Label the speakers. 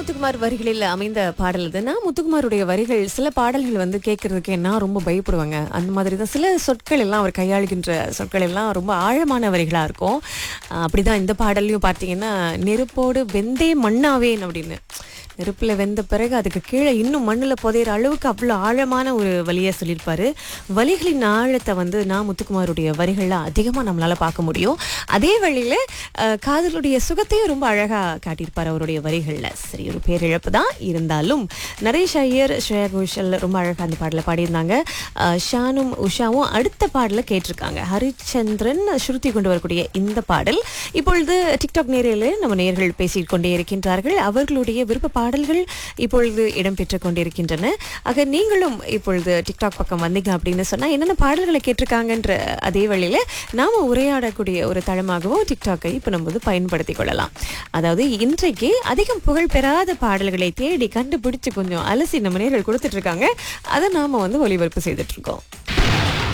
Speaker 1: முத்துக்குமார் வரிகளில் அமைந்த பாடல் இது நான் முத்துக்குமாருடைய வரிகள் சில பாடல்கள் வந்து கேட்கறதுக்கு நான் ரொம்ப பயப்படுவேங்க அந்த மாதிரி தான் சில சொற்கள் எல்லாம் அவர் கையாளுகின்ற சொற்கள் எல்லாம் ரொம்ப ஆழமான வரிகளாக இருக்கும் அஹ் அப்படிதான் இந்த பாடல்லையும் பார்த்தீங்கன்னா நெருப்போடு வெந்தே மண்ணாவேன் அப்படின்னு நெருப்பில் வெந்த பிறகு அதுக்கு கீழே இன்னும் மண்ணில் புதையிற அளவுக்கு அவ்வளோ ஆழமான ஒரு வழியை சொல்லியிருப்பாரு வலிகளின் ஆழத்தை வந்து நான் முத்துக்குமாருடைய வரிகளில் அதிகமாக நம்மளால் பார்க்க முடியும் அதே வழியில் காதலுடைய சுகத்தையும் ரொம்ப அழகாக காட்டியிருப்பார் அவருடைய வரிகளில் சரி ஒரு பேரிழப்பு தான் இருந்தாலும் நரேஷ் ஐயர் ஸ்ரேயா கோஷல் ரொம்ப அழகாக அந்த பாடலை பாடியிருந்தாங்க அஹ், ஷானும் உஷாவும் அடுத்த பாடலை கேட்டிருக்காங்க ஹரிச்சந்திரன் ஸ்ருதி கொண்டு வரக்கூடிய இந்த பாடல் இப்பொழுது டிக்டாக் நேரில் நம்ம நேர்கள் பேசிக் கொண்டே இருக்கின்றார்கள் அவர்களுடைய விருப்ப பாடல்கள் இப்பொழுது இடம்பெற்றுக் கொண்டிருக்கின்றன ஆக நீங்களும் இப்பொழுது டிக்டாக் பக்கம் வந்தீங்க அப்படின்னு சொன்னா என்னென்ன பாடல்களை கேட்டிருக்காங்கன்ற அதே வழியில நாம உரையாடக்கூடிய ஒரு தளமாகவும் டிக்டாக்கை இப்போ நம்ம வந்து பயன்படுத்திக் கொள்ளலாம் அதாவது இன்றைக்கு அதிகம் புகழ் பெறாத பாடல்களை தேடி கண்டுபிடிச்சு கொஞ்சம் அலசி நம்ம நேர்கள் கொடுத்துட்டு இருக்காங்க அதை நாம வந்து ஒளிபரப்பு செய்துட்டு இருக்கோம்